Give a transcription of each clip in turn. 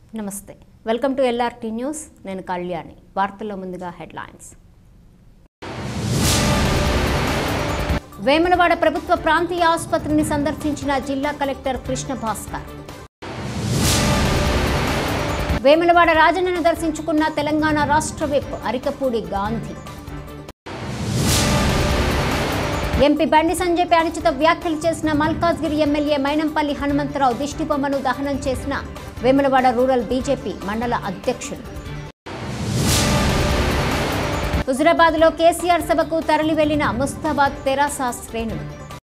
నమస్తే welcome to LRT news నేను కళ్యాణి వార్తల్లో ముందుగా హెడ్లైన్స్ వేములవాడ ప్రభుత్వ ప్రాంతీయ ఆసుపత్రిని సందర్శించిన జిల్లా కలెక్టర్ కృష్ణ భాస్కర్ వేములవాడ రాజన్నను దర్శించుకున్న తెలంగాణ రాష్ట్ర విప్ అరికపూడి గాంధీ ఎంపీ బండి సంజయ్పై అనుచిత వ్యాఖ్యలు చేసిన మల్కాజ్గిరి ఎమ్మెల్యే మైనంపల్లి హనుమంతరావు దిష్టిబొమ్మను దహనం చేసిన వేములవాడ రూరల్ బీజేపీ మండల అధ్యక్షులు హుజురాబాద్లో కేసీఆర్ సభకు తరలి వెళ్లిన ముస్తాబాద్ తెరాస శ్రేణులు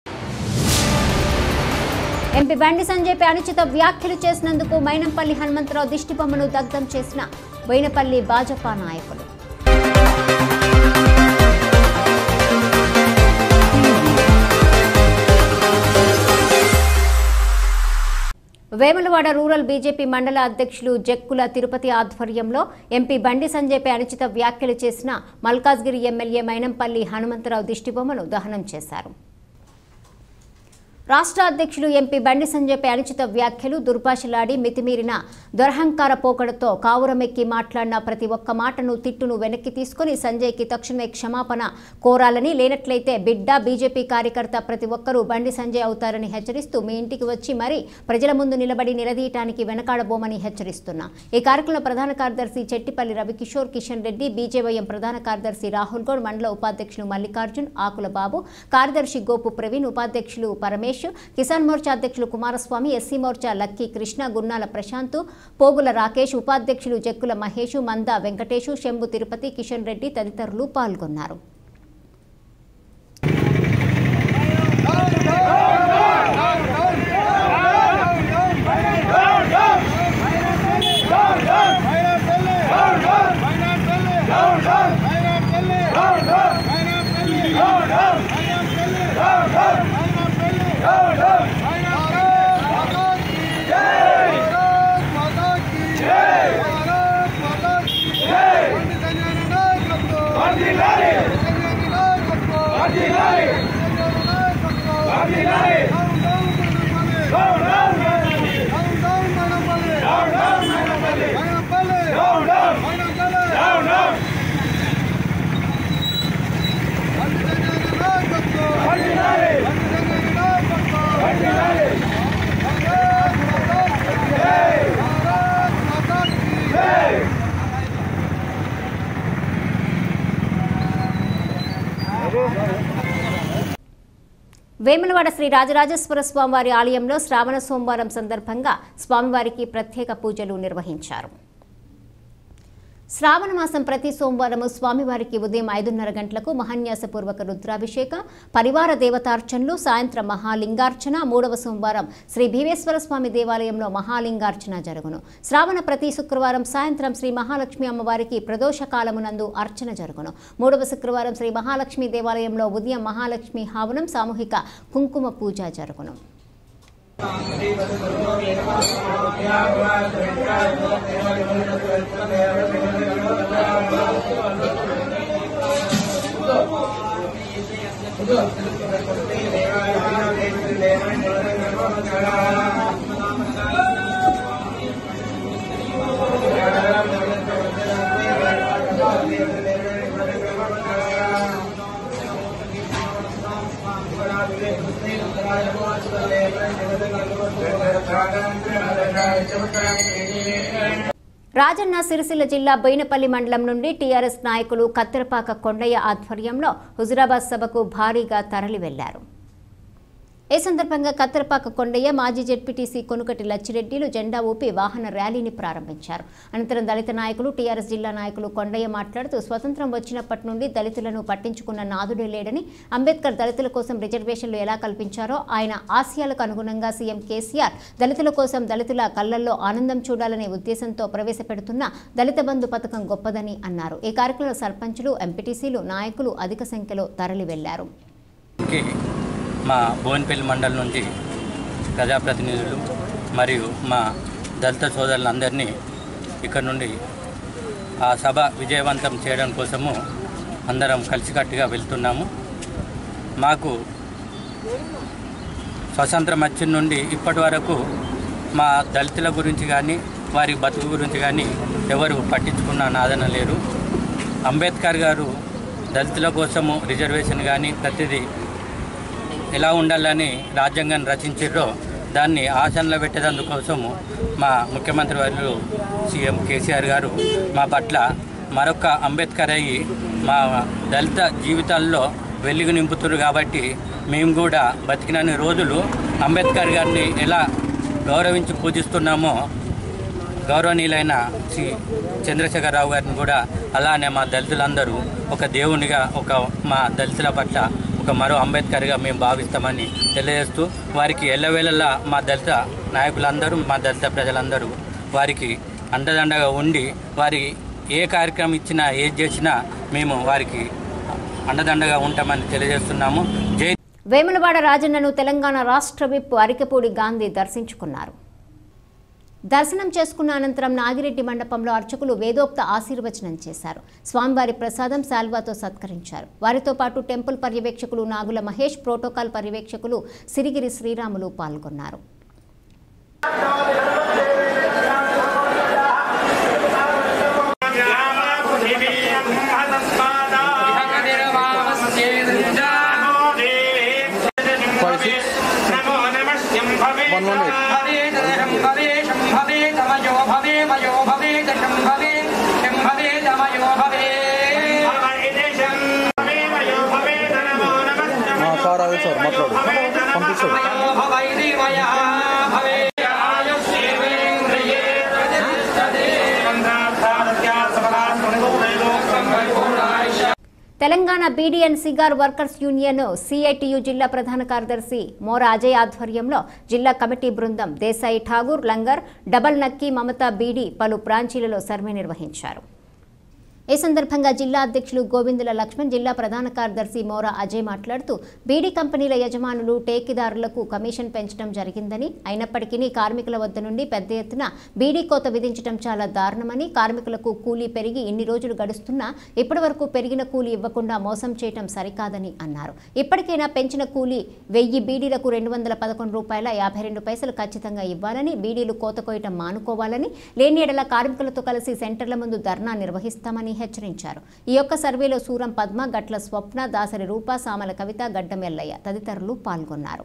ఎంపీ బండి సంజయ్పై అనుచిత వ్యాఖ్యలు చేసినందుకు మైనంపల్లి హనుమంతరావు దిష్టిబొమ్మను దగ్ధం చేసిన బోయినపల్లి భాజపా నాయకులు వేములవాడ రూరల్ బీజేపీ మండల అధ్యక్షులు జక్కుల తిరుపతి ఆధ్వర్యంలో ఎంపీ బండి సంజయ్పై అనుచిత వ్యాఖ్యలు చేసిన మల్కాజ్గిరి ఎమ్మెల్యే మైనంపల్లి హనుమంతరావు దిష్టిబొమ్మను దహనం చేశారు రాష్ట్ర అధ్యక్షులు ఎంపీ బండి సంజయ్పై అనుచిత వ్యాఖ్యలు దుర్భాషలాడి మితిమీరిన దురహంకార పోకడతో కావురమెక్కి మాట్లాడిన ప్రతి ఒక్క మాటను తిట్టును వెనక్కి తీసుకుని సంజయ్కి తక్షణమే క్షమాపణ కోరాలని లేనట్లయితే బిడ్డ బీజేపీ కార్యకర్త ప్రతి ఒక్కరూ బండి సంజయ్ అవుతారని హెచ్చరిస్తూ మీ ఇంటికి వచ్చి మరీ ప్రజల ముందు నిలబడి నిలదీయటానికి వెనకాడబోమని హెచ్చరిస్తున్నా ఈ కార్యక్రమంలో ప్రధాన కార్యదర్శి చెట్టిపల్లి రవికిషోర్ కిషన్ రెడ్డి బీజేవైఎం ప్రధాన కార్యదర్శి రాహుల్ గౌడ్ మండల ఉపాధ్యక్షులు మల్లికార్జున్ ఆకుల బాబు కార్యదర్శి గోపు ప్రవీణ్ ఉపాధ్యక్షులు పరమేశ్ కిసాన్ మోర్చా అధ్యక్షులు కుమారస్వామి ఎస్సీ మోర్చా లక్కీ కృష్ణ గున్నాల ప్రశాంత్ పోగుల రాకేష్ ఉపాధ్యక్షులు జక్కుల మహేష్ మంద వెంకటేషు శంభు తిరుపతి కిషన్ రెడ్డి తదితరులు పాల్గొన్నారు వేములవాడ శ్రీ రాజరాజేశ్వర స్వామివారి ఆలయంలో శ్రావణ సోమవారం సందర్భంగా స్వామివారికి ప్రత్యేక పూజలు నిర్వహించారు శ్రావణ మాసం ప్రతి సోమవారం స్వామివారికి ఉదయం ఐదున్నర గంటలకు మహాన్యాసపూర్వక రుద్రాభిషేక పరివార దేవతార్చనలు సాయంత్రం మహాలింగార్చన మూడవ సోమవారం శ్రీ భీమేశ్వర స్వామి దేవాలయంలో మహాలింగార్చన జరుగును శ్రావణ ప్రతి శుక్రవారం సాయంత్రం శ్రీ మహాలక్ష్మి అమ్మవారికి ప్రదోష కాలమునందు అర్చన జరుగును మూడవ శుక్రవారం శ్రీ మహాలక్ష్మి దేవాలయంలో ఉదయం మహాలక్ష్మి హావనం సామూహిక కుంకుమ పూజ జరుగును రాజన్న సిరిసిల్ల జిల్లా బోయినపల్లి మండలం నుండి టీఆర్ఎస్ నాయకులు కత్తెరపాక కొండయ్య ఆధ్వర్యంలో హుజురాబాద్ సభకు భారీగా తరలి వెళ్లారు ఈ సందర్భంగా కత్తెరపాక కొండయ్య మాజీ జెడ్పీటీసీ కొనుకటి లచ్చిరెడ్డిలు జెండా ఊపి వాహన ర్యాలీని ప్రారంభించారు అనంతరం దళిత నాయకులు టీఆర్ఎస్ జిల్లా నాయకులు కొండయ్య మాట్లాడుతూ స్వతంత్రం వచ్చినప్పటి నుండి దళితులను పట్టించుకున్న నాదుడే లేడని అంబేద్కర్ దళితుల కోసం రిజర్వేషన్లు ఎలా కల్పించారో ఆయన ఆశయాలకు అనుగుణంగా సీఎం కేసీఆర్ దళితుల కోసం దళితుల కళ్లల్లో ఆనందం చూడాలనే ఉద్దేశంతో ప్రవేశపెడుతున్న దళిత బంధు పథకం గొప్పదని అన్నారు ఈ కార్యక్రమంలో సర్పంచులు ఎంపీటీసీలు నాయకులు అధిక సంఖ్యలో తరలి వెళ్లారు కి మా బోన్పల్లి మండలం నుంచి ప్రజాప్రతినిధులు మరియు మా దళిత సోదరులందరినీ ఇక్కడ నుండి ఆ సభ విజయవంతం చేయడం కోసము అందరం కలిసికట్టుగా వెళ్తున్నాము మాకు స్వతంత్రం వచ్చిన నుండి ఇప్పటి వరకు మా దళితుల గురించి కానీ వారి బతుకు గురించి కానీ ఎవరు పట్టించుకున్న నాదన లేరు అంబేద్కర్ గారు దళితుల కోసము రిజర్వేషన్ కానీ ప్రతిదీ ఎలా ఉండాలని రాజ్యాంగాన్ని రచించారో దాన్ని ఆచరణలో పెట్టేందుకోసము మా ముఖ్యమంత్రి వర్యులు సీఎం కేసీఆర్ గారు మా పట్ల మరొక అంబేద్కర్ అయ్యి మా దళిత జీవితాల్లో వెలుగు నింపుతున్నారు కాబట్టి మేము కూడా బతికినన్ని రోజులు అంబేద్కర్ గారిని ఎలా గౌరవించి పూజిస్తున్నామో గౌరవనీయులైన శ్రీ చంద్రశేఖరరావు గారిని కూడా అలానే మా దళితులందరూ ఒక దేవునిగా ఒక మా దళితుల పట్ల ఒక మరో అంబేద్కర్గా మేము భావిస్తామని తెలియజేస్తూ వారికి ఎల్లవేళలా మా దళిత నాయకులందరూ మా దళిత ప్రజలందరూ వారికి అండదండగా ఉండి వారి ఏ కార్యక్రమం ఇచ్చినా ఏది చేసినా మేము వారికి అండదండగా ఉంటామని తెలియజేస్తున్నాము జై వేములవాడ రాజన్నను తెలంగాణ రాష్ట్ర విప్ అరికపూడి గాంధీ దర్శించుకున్నారు దర్శనం చేసుకున్న అనంతరం నాగిరెడ్డి మండపంలో అర్చకులు వేదోక్త ఆశీర్వచనం చేశారు స్వామివారి ప్రసాదం శాల్వాతో సత్కరించారు వారితో పాటు టెంపుల్ పర్యవేక్షకులు నాగుల మహేష్ ప్రోటోకాల్ పర్యవేక్షకులు సిరిగిరి శ్రీరాములు పాల్గొన్నారు సార్ అదే సార్ మాట్లాడు పంపిస్తాడు తెలంగాణ బీడీఎన్ సిగార్ వర్కర్స్ యూనియన్ సిఐటియు జిల్లా ప్రధాన కార్యదర్శి మోర అజయ్ ఆధ్వర్యంలో జిల్లా కమిటీ బృందం దేశాయి ఠాగూర్ లంగర్ డబల్ నక్కీ మమతా బీడీ పలు బ్రాంచీలలో సర్వే నిర్వహించారు ఈ సందర్భంగా జిల్లా అధ్యక్షులు గోవిందుల లక్ష్మణ్ జిల్లా ప్రధాన కార్యదర్శి మోర అజయ్ మాట్లాడుతూ బీడీ కంపెనీల యజమానులు టేకిదారులకు కమిషన్ పెంచడం జరిగిందని అయినప్పటికీ కార్మికుల వద్ద నుండి పెద్ద ఎత్తున బీడీ కోత విధించడం చాలా దారుణమని కార్మికులకు కూలీ పెరిగి ఇన్ని రోజులు గడుస్తున్నా ఇప్పటి వరకు పెరిగిన కూలీ ఇవ్వకుండా మోసం చేయడం సరికాదని అన్నారు ఇప్పటికైనా పెంచిన కూలీ వెయ్యి బీడీలకు రెండు వందల పదకొండు రూపాయల యాభై రెండు పైసలు ఖచ్చితంగా ఇవ్వాలని బీడీలు కోత కోయటం మానుకోవాలని లేని ఎడల కార్మికులతో కలిసి సెంటర్ల ముందు ధర్నా నిర్వహిస్తామని హెచ్చరించారు ఈ యొక్క సర్వేలో సూరం పద్మ గట్ల స్వప్న దాసరి రూప సామల కవిత గడ్డం ఎల్లయ్య తదితరులు పాల్గొన్నారు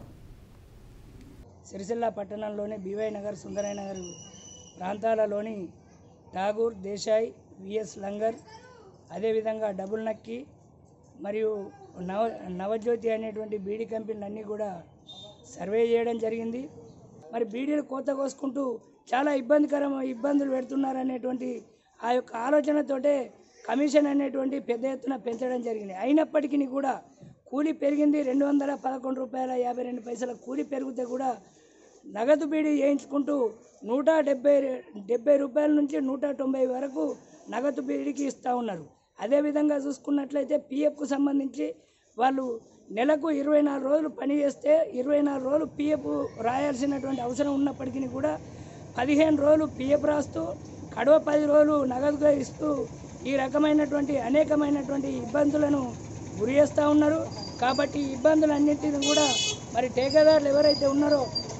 సిరిసిల్ల పట్టణంలోని బీవై నగర్ సుందరయ్య నగర్ ప్రాంతాలలోని ఠాగూర్ దేశాయ్ విఎస్ లంగర్ అదేవిధంగా డబుల్ నక్కి మరియు నవ నవజ్యోతి అనేటువంటి బీడీ కంపెనీలన్నీ కూడా సర్వే చేయడం జరిగింది మరి బీడీలు కోత కోసుకుంటూ చాలా ఇబ్బందికరం ఇబ్బందులు పెడుతున్నారనేటువంటి ఆ యొక్క ఆలోచనతోటే కమిషన్ అనేటువంటి పెద్ద ఎత్తున పెంచడం జరిగింది అయినప్పటికీ కూడా కూలీ పెరిగింది రెండు వందల పదకొండు రూపాయల యాభై రెండు పైసల కూలీ పెరిగితే కూడా నగదు బీడీ వేయించుకుంటూ నూట డెబ్బై డెబ్బై రూపాయల నుంచి నూట తొంభై వరకు నగదు బీడీకి ఇస్తూ ఉన్నారు అదేవిధంగా చూసుకున్నట్లయితే పిఎఫ్కు సంబంధించి వాళ్ళు నెలకు ఇరవై నాలుగు రోజులు పని చేస్తే ఇరవై నాలుగు రోజులు పిఎఫ్ రాయాల్సినటువంటి అవసరం ఉన్నప్పటికీ కూడా పదిహేను రోజులు పిఎఫ్ రాస్తూ కడవ పది రోజులు నగదుగా ఇస్తూ ఈ రకమైనటువంటి అనేకమైనటువంటి ఇబ్బందులను గురి చేస్తూ ఉన్నారు కాబట్టి ఈ ఇబ్బందులన్నింటిని కూడా మరి టేకేదారులు ఎవరైతే ఉన్నారో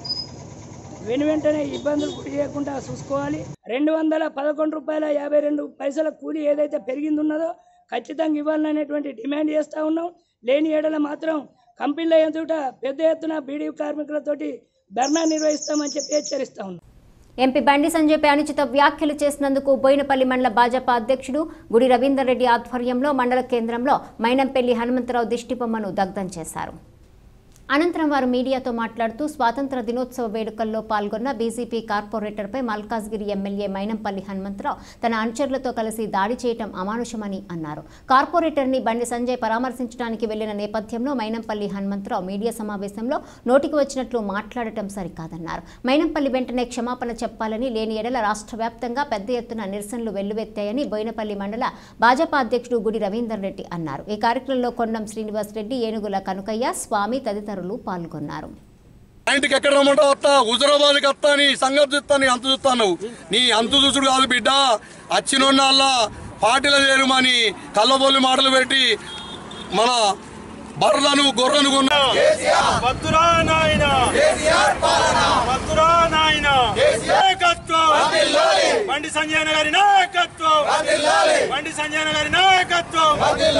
వెను వెంటనే ఇబ్బందులు గురి చేయకుండా చూసుకోవాలి రెండు వందల పదకొండు రూపాయల యాభై రెండు పైసల కూలి ఏదైతే పెరిగింది ఉన్నదో ఖచ్చితంగా ఇవ్వాలనేటువంటి డిమాండ్ చేస్తూ ఉన్నాం లేని ఏడల మాత్రం కంపెనీల ఎదుట పెద్ద ఎత్తున బీడీ కార్మికులతోటి ధర్నా నిర్వహిస్తామని చెప్పి హెచ్చరిస్తా ఉన్నాం ఎంపీ బండి సంజయ్పై అనుచిత వ్యాఖ్యలు చేసినందుకు బోయినపల్లి మండల భాజపా అధ్యక్షుడు గుడి రవీందర్ రెడ్డి ఆధ్వర్యంలో మండల కేంద్రంలో మైనంపల్లి హనుమంతరావు దిష్టిబొమ్మను దగ్ధం చేశారు అనంతరం వారు మీడియాతో మాట్లాడుతూ స్వాతంత్ర దినోత్సవ వేడుకల్లో పాల్గొన్న బీజేపీ కార్పొరేటర్పై మల్కాజ్గిరి ఎమ్మెల్యే మైనంపల్లి హనుమంతరావు తన అనుచరులతో కలిసి దాడి చేయటం అమానుషమని అన్నారు కార్పొరేటర్ని బండి సంజయ్ పరామర్శించడానికి వెళ్లిన నేపథ్యంలో మైనంపల్లి హనుమంతరావు మీడియా సమావేశంలో నోటికి వచ్చినట్లు మాట్లాడటం సరికాదన్నారు మైనంపల్లి వెంటనే క్షమాపణ చెప్పాలని లేని ఎడల రాష్ట్ర వ్యాప్తంగా పెద్ద ఎత్తున నిరసనలు వెల్లువెత్తాయని బోయినపల్లి మండల భాజపా అధ్యక్షుడు గుడి రవీందర్ రెడ్డి అన్నారు ఈ కార్యక్రమంలో కొండం శ్రీనివాస్ రెడ్డి ఏనుగుల కనుకయ్య స్వామి తదితరులు పాల్గొన్నారు మా ఇంటికి ఎక్కడ రమ్మంటావు వస్తా హుజరాబాద్కి వస్తా నీ సంగతి చూస్తా నీ అంత చూస్తాను నీ అంత చూసుడు కాదు బిడ్డ వచ్చినోళ్ళ పార్టీలో చేరుమని కళ్ళబొల్లి మాటలు పెట్టి మన బర్రెలను గొర్రెను కొన్నా మధురా నాయన మధురా నాయన ఏకత్వం బండి సంజయ్ గారి నాయకత్వం బండి సంజయ్ గారి నాయకత్వం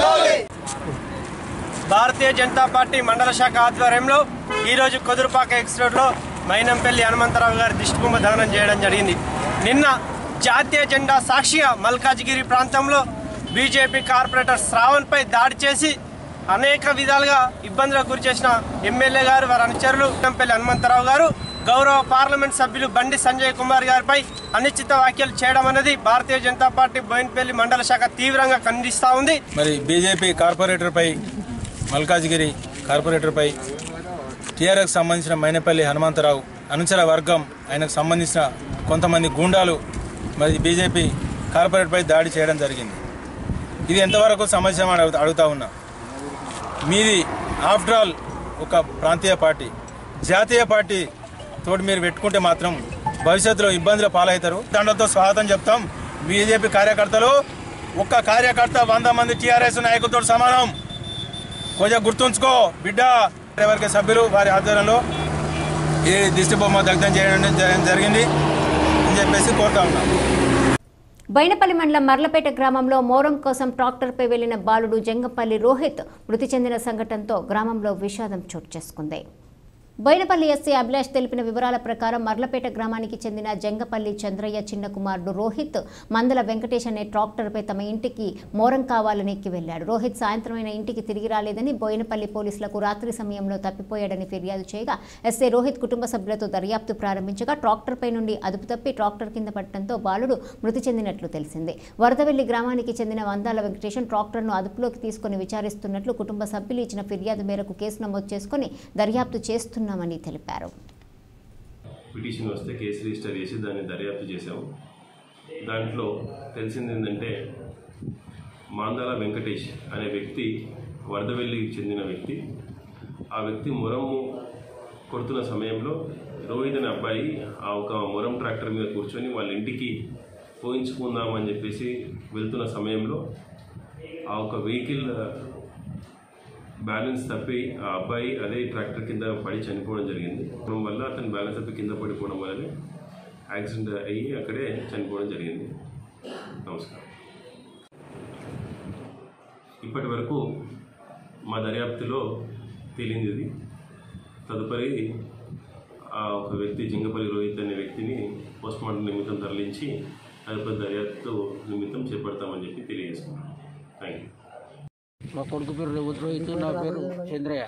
భారతీయ జనతా పార్టీ మండల శాఖ ఆధ్వర్యంలో ఈరోజు కొదురుపాక ఎక్స్ రోడ్లో మైనంపల్లి హనుమంతరావు గారి దిష్టిబొమ్మ దహనం చేయడం జరిగింది నిన్న జాతీయ జెండా సాక్షిగా మల్కాజ్గిరి ప్రాంతంలో బీజేపీ కార్పొరేటర్ శ్రావణ్పై దాడి చేసి అనేక విధాలుగా ఇబ్బందులకు గురి చేసిన ఎమ్మెల్యే గారు వారి అనుచరులు మైనంపల్లి హనుమంతరావు గారు గౌరవ పార్లమెంట్ సభ్యులు బండి సంజయ్ కుమార్ గారిపై అనిశ్చిత వ్యాఖ్యలు చేయడం అనేది భారతీయ జనతా పార్టీ బోయినపల్లి మండల శాఖ తీవ్రంగా ఖండిస్తూ ఉంది మరి బీజేపీ కార్పొరేటర్పై మల్కాజ్గిరి కార్పొరేటర్పై టీఆర్ఎస్ సంబంధించిన మైనపల్లి హనుమంతరావు అనుచర వర్గం ఆయనకు సంబంధించిన కొంతమంది గూండాలు మరి బీజేపీ కార్పొరేటర్పై దాడి చేయడం జరిగింది ఇది ఎంతవరకు సమస్య అని అడుగుతా అడుగుతా ఉన్నా మీది ఆఫ్టర్ ఆల్ ఒక ప్రాంతీయ పార్టీ జాతీయ పార్టీ తోటి మీరు పెట్టుకుంటే మాత్రం భవిష్యత్తులో ఇబ్బందులు పాలవుతారు దండలతో స్వాగతం చెప్తాం బీజేపీ కార్యకర్తలు ఒక్క కార్యకర్త వంద మంది టీఆర్ఎస్ నాయకులతో సమానం కొంచెం గుర్తుంచుకో బిడ్డ ఎవరికి సభ్యులు వారి ఆధ్వర్యంలో ఈ దిష్టి బొమ్మ దగ్ధం చేయడం జ- జరిగింది అని చెప్పేసి కోరుతా ఉన్నాం బైనపల్లి మండలం మర్లపేట గ్రామంలో మోరం కోసం ట్రాక్టర్పై వెళ్లిన బాలుడు జంగంపల్లి రోహిత్ మృతి చెందిన సంఘటనతో గ్రామంలో విషాదం చోటు చేసుకుంది బైనపల్లి ఎస్సీ అభిలాష్ తెలిపిన వివరాల ప్రకారం మర్లపేట గ్రామానికి చెందిన జంగపల్లి చంద్రయ్య చిన్న కుమారుడు రోహిత్ మందల వెంకటేష్ అనే ట్రాక్టర్పై తమ ఇంటికి మోరం కావాలని ఎక్కి వెళ్లాడు రోహిత్ సాయంత్రమైన ఇంటికి తిరిగి రాలేదని బోయినపల్లి పోలీసులకు రాత్రి సమయంలో తప్పిపోయాడని ఫిర్యాదు చేయగా ఎస్ఐ రోహిత్ కుటుంబ సభ్యులతో దర్యాప్తు ప్రారంభించగా ట్రాక్టర్పై నుండి అదుపు తప్పి ట్రాక్టర్ కింద పడటంతో బాలుడు మృతి చెందినట్లు తెలిసింది వరదవెల్లి గ్రామానికి చెందిన వందాల వెంకటేశన్ ట్రాక్టర్ను అదుపులోకి తీసుకుని విచారిస్తున్నట్లు కుటుంబ సభ్యులు ఇచ్చిన ఫిర్యాదు మేరకు కేసు నమోదు చేసుకుని దర్యాప్తు చేస్తున్నామని తెలిపారు పిటిషన్ వస్తే కేసు రిజిస్టర్ చేసి దాన్ని దర్యాప్తు చేశాము దాంట్లో తెలిసింది ఏంటంటే మాందాల వెంకటేష్ అనే వ్యక్తి వరదవెల్లికి చెందిన వ్యక్తి ఆ వ్యక్తి మురము కొడుతున్న సమయంలో రోహిత్ అనే అబ్బాయి ఆ ఒక మురం ట్రాక్టర్ మీద కూర్చొని వాళ్ళ ఇంటికి పోయించుకుందామని చెప్పేసి వెళ్తున్న సమయంలో ఆ ఒక వెహికల్ బ్యాలెన్స్ తప్పి ఆ అబ్బాయి అదే ట్రాక్టర్ కింద పడి చనిపోవడం జరిగింది దాని వల్ల అతను బ్యాలెన్స్ తప్పి కింద పడిపోవడం వల్లనే యాక్సిడెంట్ అయ్యి అక్కడే చనిపోవడం జరిగింది నమస్కారం ఇప్పటి వరకు మా దర్యాప్తులో తేలింది ఇది తదుపరి ఆ ఒక వ్యక్తి జింగపల్లి రోహిత్ అనే వ్యక్తిని పోస్ట్మార్టం నిమిత్తం తరలించి తదుపరి దర్యాప్తు నిమిత్తం చేపడతామని చెప్పి తెలియజేస్తున్నాను థ్యాంక్ యూ మా కొడుకు పేరు రేవంత్ రోహిత్ నా పేరు చంద్రయ్య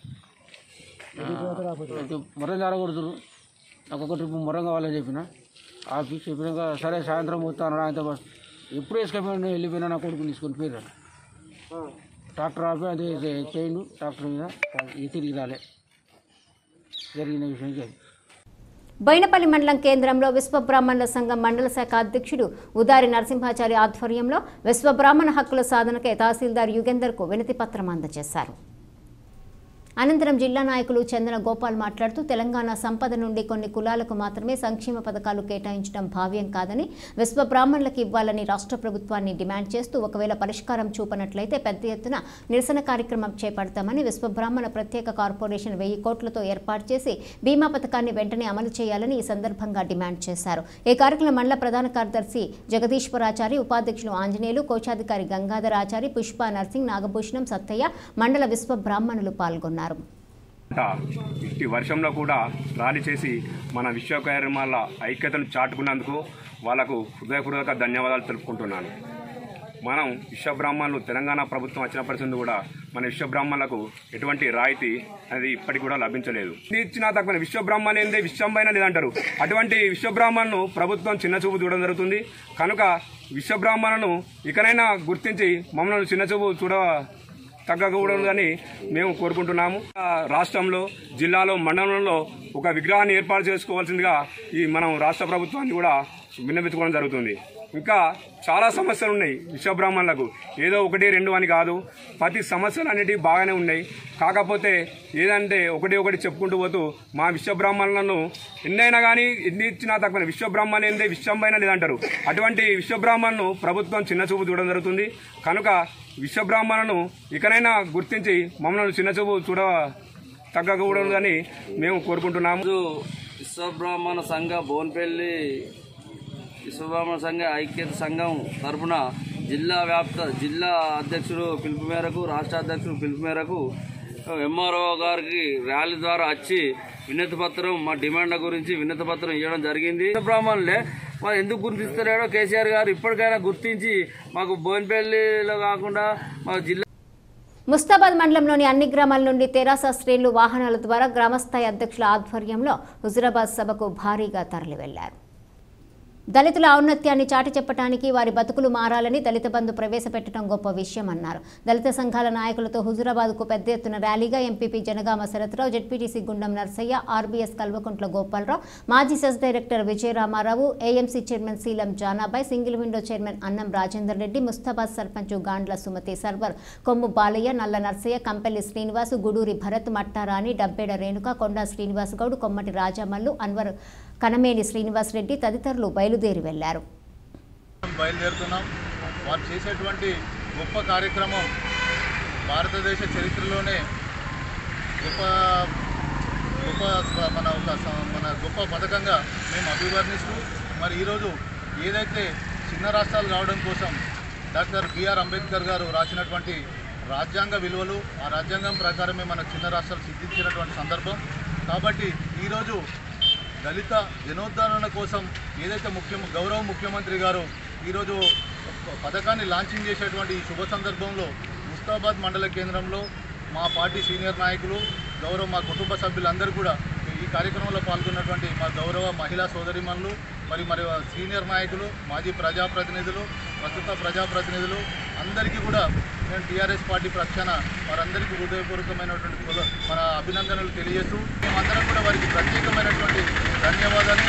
అయితే మొరం జరగకూడదు నాకు ఒక ట్రిప్ మొరం కావాలని చెప్పిన ఆఫీస్ చెప్పినాక సరే సాయంత్రం వస్తాను ఆయనతో బస్ ఎప్పుడు వేసుకపోయినా వెళ్ళిపోయినా నా కొడుకుని తీసుకొని పోయినా ట్రాక్టర్ ఆపి అదే చేయండు ట్రాక్టర్ మీద ఇది తిరిగి రాలే జరిగిన విషయం ఇది బైనపల్లి మండలం కేంద్రంలో విశ్వబ్రాహ్మణుల సంఘం మండల శాఖ అధ్యక్షుడు ఉదారి నరసింహాచారి ఆధ్వర్యంలో విశ్వబ్రాహ్మణ హక్కుల సాధనకై తహసీల్దార్ యుగేందర్కు వినతి పత్రం అందజేశారు అనంతరం జిల్లా నాయకులు చందన గోపాల్ మాట్లాడుతూ తెలంగాణ సంపద నుండి కొన్ని కులాలకు మాత్రమే సంక్షేమ పథకాలు కేటాయించడం భావ్యం కాదని విశ్వ బ్రాహ్మణులకు ఇవ్వాలని రాష్ట్ర ప్రభుత్వాన్ని డిమాండ్ చేస్తూ ఒకవేళ పరిష్కారం చూపనట్లయితే పెద్ద ఎత్తున నిరసన కార్యక్రమం చేపడతామని విశ్వ బ్రాహ్మణ ప్రత్యేక కార్పొరేషన్ వెయ్యి కోట్లతో ఏర్పాటు చేసి బీమా పథకాన్ని వెంటనే అమలు చేయాలని ఈ సందర్భంగా డిమాండ్ చేశారు ఈ కార్యక్రమం మండల ప్రధాన కార్యదర్శి జగదీశ్వరాచారి ఉపాధ్యక్షులు ఆంజనేయులు కోశాధికారి గంగాధర్ ఆచారి పుష్ప నర్సింగ్ నాగభూషణం సత్తయ్య మండల విశ్వ బ్రాహ్మణులు పాల్గొన్నారు ఇట్టి వర్షంలో కూడా ర్యాలీ చేసి మన విశ్వకర్మాల ఐక్యతను చాటుకున్నందుకు వాళ్లకు హృదయపూర్వక ధన్యవాదాలు తెలుపుకుంటున్నాను మనం విశ్వబ్రాహ్మణులు తెలంగాణ ప్రభుత్వం వచ్చినప్పటి నుండి కూడా మన విశ్వబ్రాహ్మణులకు ఎటువంటి రాయితీ అనేది ఇప్పటికి కూడా లభించలేదు ఇది ఇచ్చినా తక్కువ విశ్వబ్రాహ్మణ్ ఏందే విశ్వంపైన లేదంటారు అటువంటి విశ్వబ్రాహ్మణ్ను ప్రభుత్వం చిన్నచూపు చూడడం జరుగుతుంది కనుక విశ్వబ్రాహ్మణులను ఇకనైనా గుర్తించి మమ్మల్ని చిన్నచూపు చూడ తగ్గకూడదని మేము కోరుకుంటున్నాము ఆ రాష్ట్రంలో జిల్లాలో మండలంలో ఒక విగ్రహాన్ని ఏర్పాటు చేసుకోవాల్సిందిగా ఈ మనం రాష్ట్ర ప్రభుత్వాన్ని కూడా విన్నవించుకోవడం జరుగుతుంది ఇంకా చాలా సమస్యలు ఉన్నాయి విశ్వబ్రాహ్మణులకు ఏదో ఒకటి రెండు అని కాదు ప్రతి సమస్యలు అనేటివి బాగానే ఉన్నాయి కాకపోతే ఏదంటే ఒకటి ఒకటి చెప్పుకుంటూ పోతూ మా విశ్వబ్రాహ్మణులను ఎన్నైనా కానీ ఎన్ని ఇచ్చినా తక్కువ విశ్వబ్రాహ్మణ్ ఏందే విశ్వంపైన లేదంటారు అటువంటి విశ్వబ్రాహ్మణ్ను ప్రభుత్వం చిన్నచూపు చూడడం జరుగుతుంది కనుక విశ్వబ్రాహ్మణులను ఇకనైనా గుర్తించి మమ్మల్ని చిన్నచూపు చూడ తగ్గకూడదని మేము కోరుకుంటున్నాము విశ్వబ్రాహ్మణ సంఘ బోన్పల్లి విశ్వబ్రాహ్మణ సంఘ ఐక్యత సంఘం తరఫున జిల్లా వ్యాప్త జిల్లా అధ్యక్షుడు పిలుపు మేరకు రాష్ట్ర అధ్యక్షుడు పిలుపు మేరకు ఎంఆర్ఓ గారికి ర్యాలీ ద్వారా వచ్చి వినతి పత్రం మా డిమాండ్ల గురించి వినతి పత్రం ఇవ్వడం జరిగింది బ్రాహ్మణులే మరి ఎందుకు గుర్తిస్తలేడో కేసీఆర్ గారు ఇప్పటికైనా గుర్తించి మాకు బోయినపల్లిలో కాకుండా మా జిల్లా ముస్తాబాద్ మండలంలోని అన్ని గ్రామాల నుండి తెరాస శ్రేణులు వాహనాల ద్వారా గ్రామస్థాయి అధ్యక్షుల ఆధ్వర్యంలో హుజురాబాద్ సభకు భారీగా తరలి వెళ్లారు దళితుల ఔన్నత్యాన్ని చాటి చెప్పడానికి వారి బతుకులు మారాలని దళిత బంధు ప్రవేశపెట్టడం గొప్ప విషయం అన్నారు దళిత సంఘాల నాయకులతో హుజురాబాద్కు పెద్ద ఎత్తున ర్యాలీగా ఎంపీపీ జనగామ శరత్రావు జెడ్పీటీసీ గుండం నర్సయ్య ఆర్బీఎస్ కల్వకుంట్ల గోపాలరావు మాజీ cess director Vijayaramarao AMC chairman Seelam Janabai single window chairman Annam Rajender Reddy Mustabad sarpanch Gandla Sumathi Sarvar Kommu Balaiah Nalla Narsaiah కంపెల్లి Srinivasu గుడూరి Bharat మట్టారాణి డబ్బేడ Renuka కొండా శ్రీనివాస్ గౌడ్ కొమ్మటి రాజమల్లు అన్వర్ కనమేని శ్రీనివాస్ రెడ్డి తదితరులు బయలుదేరి వెళ్లారు బయలుదేరుతున్నాం వారు చేసేటువంటి గొప్ప కార్యక్రమం భారతదేశ చరిత్రలోనే గొప్ప గొప్ప స్వ- మన ఒక స- మన గొప్ప పథకంగా మేము అభివర్ణిస్తూ మరి ఈరోజు ఏదైతే చిన్న రాష్ట్రాలు రావడం కోసం డాక్టర్ బిఆర్ అంబేద్కర్ గారు రాసినటువంటి రాజ్యాంగ విలువలు ఆ రాజ్యాంగం ప్రకారమే మన చిన్న రాష్ట్రాలు సిద్ధించినటువంటి సందర్భం కాబట్టి ఈరోజు దళిత జనోద్ధరణ కోసం ఏదైతే ముఖ్య గౌరవ ముఖ్యమంత్రి గారు ఈరోజు పథకాన్ని లాంచింగ్ చేసేటువంటి ఈ శుభ సందర్భంలో ముస్తాబాద్ మండల కేంద్రంలో మా పార్టీ సీనియర్ నాయకులు గౌరవ మా కుటుంబ సభ్యులందరూ కూడా ఈ కార్యక్రమంలో పాల్గొన్నటువంటి మా గౌరవ మహిళా సోదరిమణులు మరి మరి సీనియర్ నాయకులు మాజీ ప్రజాప్రతినిధులు ప్రస్తుత ప్రజాప్రతినిధులు అందరికీ కూడా నేను టీఆర్ఎస్ పార్టీ పక్షాన వారందరికీ హృదయపూర్వకమైనటువంటి కృత- మన అభినందనలు తెలియజేస్తూ మేమందరం కూడా వారికి ప్రత్యేకమైనటువంటి ధన్యవాదాలు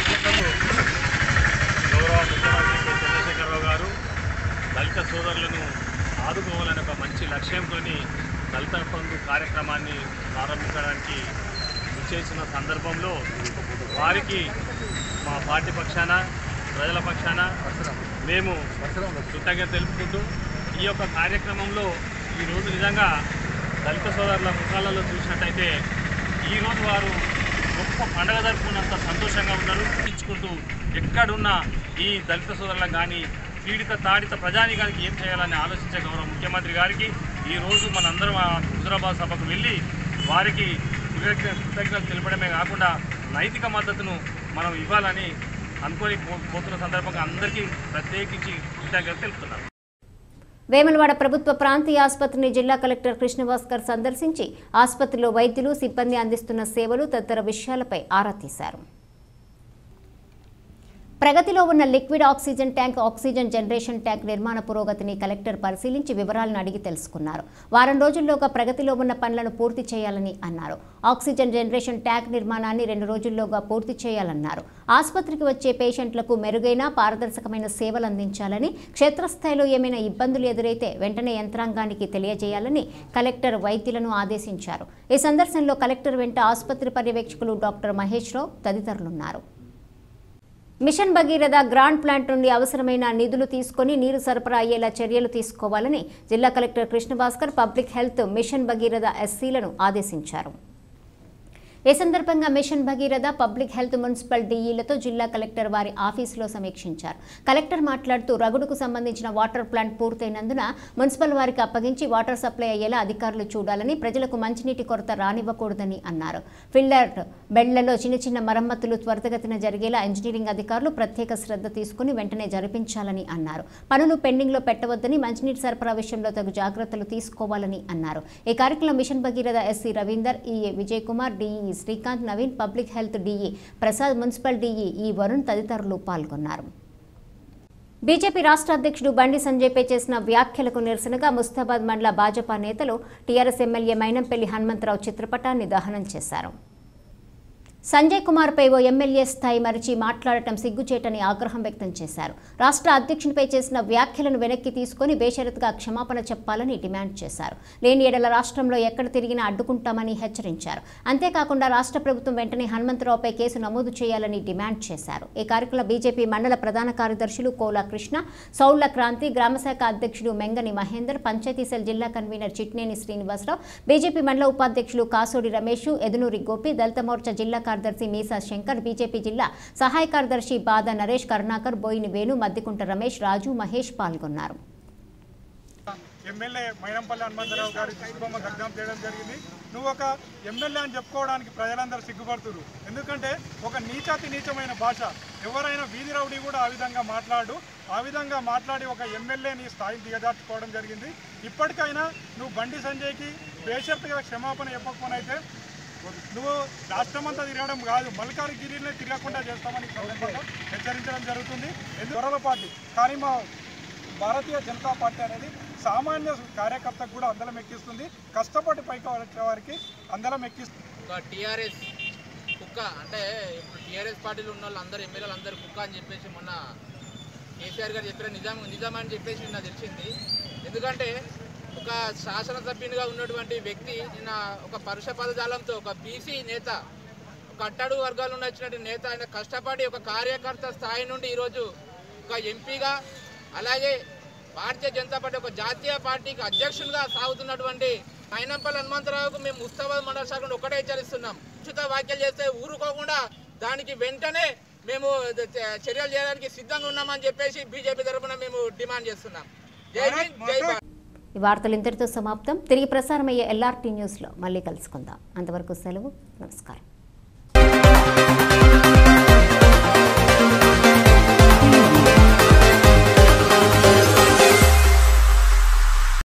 గౌరవ ముఖ్యమంత్రి కె. చంద్రశేఖరరావు గారు దళిత సోదరులను ఆదుకోవాలనే ఒక మంచి లక్ష్యంతో దళిత బంధు కార్యక్రమాన్ని ప్రారంభించడానికి విచ్చేసిన సందర్భంలో వారికి మా పార్టీ పక్షాన ప్రజల పక్షాన మేము కృతజ్ఞత తెలుపుకుంటూ ఈ యొక్క కార్యక్రమంలో ఈరోజు నిజంగా దళిత సోదరుల ముఖాలలో చూసినట్టయితే ఈరోజు వారు గొప్ప పండగ జరుపుకున్నంత సంతోషంగా ఉన్నారు ఇచ్చుకుంటూ ఎక్కడున్న ఈ దళిత సోదరులకు కానీ పీడిత తాడిత ప్రజానికానికి ఏం చేయాలని ఆలోచించే గౌరవ ముఖ్యమంత్రి గారికి ఈరోజు మనందరం ఆ హుజరాబాద్ సభకు వెళ్ళి వారికి కృతజ్ఞ కృతజ్ఞతలు తెలపడమే కాకుండా నైతిక మద్దతును మనం ఇవ్వాలని అనుకొని పో- పోతున్న సందర్భంగా అందరికీ ప్రత్యేకించి కృతజ్ఞతలు తెలుపుతున్నాను వేములవాడ ప్రభుత్వ ప్రాంతీయ ఆసుపత్రిని జిల్లా కలెక్టర్ కృష్ణభాస్కర్ సందర్శించి ఆసుపత్రిలో వైద్యులు సిబ్బంది అందిస్తున్న సేవలు తదితర విషయాలపై ఆరా తీశారు ప్రగతిలో ఉన్న liquid oxygen tank oxygen generation tank నిర్మాణ పురోగతిని కలెక్టర్ పరిశీలించి వివరాలను అడిగి తెలుసుకున్నారు వారం రోజుల్లోగా ప్రగతిలో ఉన్న పనులను పూర్తి చేయాలని అన్నారు ఆక్సిజన్ జనరేషన్ ట్యాంక్ నిర్మాణాన్ని రెండు రోజుల్లోగా పూర్తి చేయాలన్నారు ఆసుపత్రికి వచ్చే పేషెంట్లకు మెరుగైన పారదర్శకమైన సేవలు అందించాలని క్షేత్రస్థాయిలో ఏమైనా ఇబ్బందులు ఎదురైతే వెంటనే యంత్రాంగానికి తెలియజేయాలని కలెక్టర్ వైద్యులను ఆదేశించారు ఈ సందర్శనలో కలెక్టర్ వెంట ఆసుపత్రి పర్యవేక్షకులు డాక్టర్ మహేష్ రావు తదితరులున్నారు మిషన్ భగీరథ గ్రాండ్ ప్లాంట్ నుండి అవసరమైన నిధులు తీసుకొని నీరు సరఫరా అయ్యేలా చర్యలు తీసుకోవాలని జిల్లా collector Krishnabhaskar public health mission Bhagiratha ఎస్సీలను ఆదేశించారు ఈ సందర్భంగా mission Bhagiratha public health municipal డీఈలతో జిల్లా కలెక్టర్ వారి ఆఫీసులో సమీక్షించారు కలెక్టర్ మాట్లాడుతూ రగుడుకు సంబంధించిన వాటర్ ప్లాంట్ పూర్తయినందున మున్సిపల్ వారికి అప్పగించి వాటర్ సప్లై అయ్యేలా అధికారులు చూడాలని ప్రజలకు మంచినీటి కొరత రానివ్వకూడదని అన్నారు ఫిల్లర్ బెడ్లలో చిన్న చిన్న మరమ్మతులు త్వరితగతిన జరిగేలా ఇంజనీరింగ్ అధికారులు ప్రత్యేక శ్రద్ధ తీసుకుని వెంటనే జరిపించాలని అన్నారు పనులు పెండింగ్లో పెట్టవద్దని మంచినీటి సరఫరా విషయంలో తగు జాగ్రత్తలు తీసుకోవాలని అన్నారు ఈ కార్యక్రమంలో mission Bhagiratha SE Ravinder EE Vijay Kumar DE Srikanth Naveen public health DE Prasad municipal DE ఈ వరుణ్ తదితరులు పాల్గొన్నారు బీజేపీ రాష్ట్ర అధ్యక్షుడు బండి సంజయ్పై చేసిన వ్యాఖ్యలకు నిరసనగా ముస్తాబాద్ మండల భాజపా నేతలు టీఆర్ఎస్ ఎమ్మెల్యే మైనంపల్లి హనుమంతరావు చిత్రపటాన్ని దహనం చేశారు సంజయ్ కుమార్పై ఓ ఎమ్మెల్యే స్థాయి మరిచి మాట్లాడటం సిగ్గుచేటని ఆగ్రహం వ్యక్తం చేశారు రాష్ట్ర అధ్యక్షునిపై చేసిన వ్యాఖ్యలను వెనక్కి తీసుకుని బేషరతుగా క్షమాపణ చెప్పాలని డిమాండ్ చేశారు లేని ఎడల రాష్ట్రంలో ఎక్కడ తిరిగినా అడ్డుకుంటామని హెచ్చరించారు అంతేకాకుండా రాష్ట్ర ప్రభుత్వం వెంటనే హనుమంతరావుపై కేసు నమోదు చేయాలని డిమాండ్ చేశారు ఈ కార్యక్రమంలో బీజేపీ మండల ప్రధాన కార్యదర్శులు కోలా కృష్ణ సౌళ్ల క్రాంతి గ్రామశాఖ అధ్యక్షుడు మెంగని మహేందర్ పంచాయతీ సెల్ జిల్లా కన్వీనర్ చిట్నేని శ్రీనివాసరావు బీజేపీ మండల ఉపాధ్యక్షులు కాసోడి రమేష్ ఎదునూరి గోపి దళిత మోర్చా జిల్లా కార్యదర్శి మీసా శంకర్ బీజేపీ జిల్లా సహాయ కార్యదర్శి బాద నరేష్ కరుణాకర్ బోయిని వేణు మద్దికుంట రమేష్ రాజు మహేష్ పాల్గొన్నారు ఎమ్మెల్యే మైనంపల్లి హనుమంతరావు గారి దిష్టిబొమ్మ దగ్ధం చేయడం జరిగింది నువ్వు ఒక ఎమ్మెల్యే అని చెప్పుకోవడానికి ప్రజలందరూ సిగ్గుపడుతున్నారు ఎందుకంటే ఒక నీచాతి నీచమైన భాష ఎవరైనా వీధి రౌడీ కూడా ఆ విధంగా మాట్లాడు ఆ విధంగా మాట్లాడి ఒక ఎమ్మెల్యేని స్థాయిని దిగజార్చుకోవడం జరిగింది ఇప్పటికైనా నువ్వు బండి సంజయ్కి బేషరతుగా క్షమాపణ చెప్పకపోనైతే నువ్వు రాష్ట్రమంతా తిరగడం కాదు మల్కారిగిరినే తిరగకుండా చేస్తామని ఈ సందర్భంగా హెచ్చరించడం జరుగుతుంది ఎందుకు పార్టీ కానీ మా భారతీయ జనతా పార్టీ అనేది సామాన్య కార్యకర్తకు కూడా అందలం ఎక్కిస్తుంది కష్టపడి పైకి వచ్చే వారికి అందలం ఎక్కిస్తుంది ఒక టీఆర్ఎస్ కుక్క అంటే ఇప్పుడు టీఆర్ఎస్ పార్టీలో ఉన్న వాళ్ళు అందరు ఎమ్మెల్యేలు అందరు కుక్క అని చెప్పేసి మొన్న కేసీఆర్ గారు చెప్పిన నిజాం నిజాం అని చెప్పేసి నాకు తెలిసింది ఎందుకంటే ఒక శాసనసభ్యునిగా ఉన్నటువంటి వ్యక్తి నిన్న ఒక పరుష పదజాలంతో ఒక బీసీ నేత ఒక అట్టడు వర్గాలు వచ్చినటువంటి నేత ఆయన కష్టపడి ఒక కార్యకర్త స్థాయి నుండి ఈరోజు ఒక ఎంపీగా అలాగే భారతీయ జనతా పార్టీ ఒక జాతీయ పార్టీకి అధ్యక్షులుగా సాగుతున్నటువంటి మైనంపల్లి హనుమంతరావుకు మేము ముస్తాబాద్ మండల శాఖ నుండి ఒకటే హెచ్చరిస్తున్నాం ఉచిత వ్యాఖ్యలు చేస్తే ఊరుకోకుండా దానికి వెంటనే మేము చర్యలు చేయడానికి సిద్ధంగా ఉన్నామని చెప్పేసి బీజేపీ తరఫున మేము డిమాండ్ చేస్తున్నాం జై హింద్ జై భారత్ ఈ వార్తలు ఇంతటితో సమాప్తం తిరిగి ప్రసారమయ్యే ఎల్ఆర్టీ న్యూస్లో మళ్ళీ కలుసుకుందాం అంతవరకు సెలవు నమస్కారం